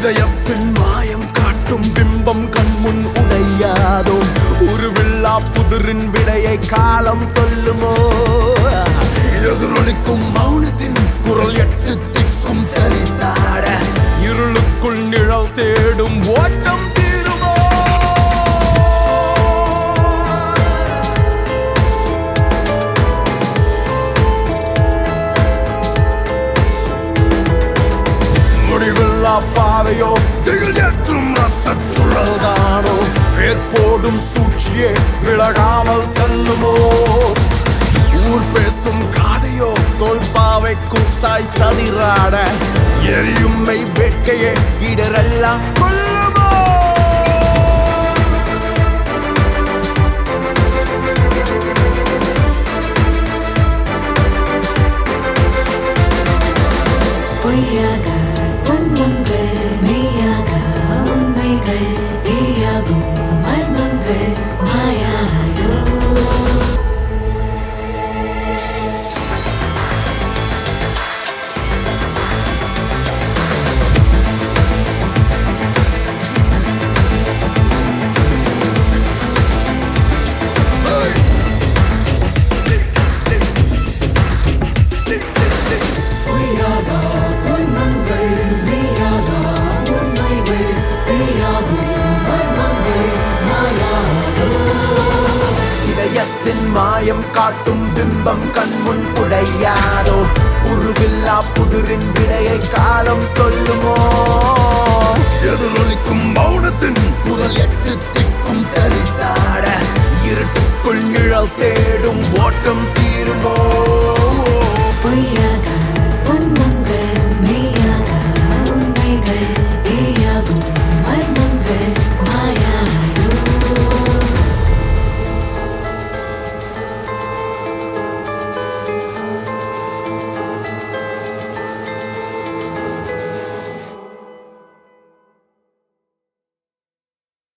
இதயத்தின் மாயம் காட்டும் பிம்பம் கண்முன் உடையாதோ உருவில்லா புதிரின் விடையை காலம் சொல்லுமோ எதிரொலிக்கும் மௌனத்தின் குரல் எட்டு திக்கும் தரித்தாட இருளுக்குள் நிழல் தேடும் ஓட்டம் தீருமோ முடிவில்லா பாதையோ திகில் ஏற்றும் ரத்த சுழல்தானோ பேர் போடும் சூழ்ச்சியே விலகாமல் செல்லுமோ ஊர் பேசும் காதையோ தோல்பாவை கூத்தாய் சதிராட எரியும்மை வேட்கையே இடரெல்லாம் கொல்லுமோ பொய்யாக துன்பங்கள் மெய்யாக உண்மைகள் தீயாகும் மர்மங்கள் மாயாதோ பொய்யாதா துன்பங்கள் மெய்யாதா உண்மைகள் தீயாகும் மர்மங்கள் மாயாதோ இதயத்தின் மாயம் காட்டும் பிம்பம் கண்முன் உடையாதோ உருவில்லா புதிரின் விடையை காலம் சொல்லுமோ எதிரொலிக்கும் மௌனத்தின் குரல் எட்டு திக்கும் தரித்தாட இருட்டுக்குள் நிழல் தேடும் ஓட்டம் தீருமோ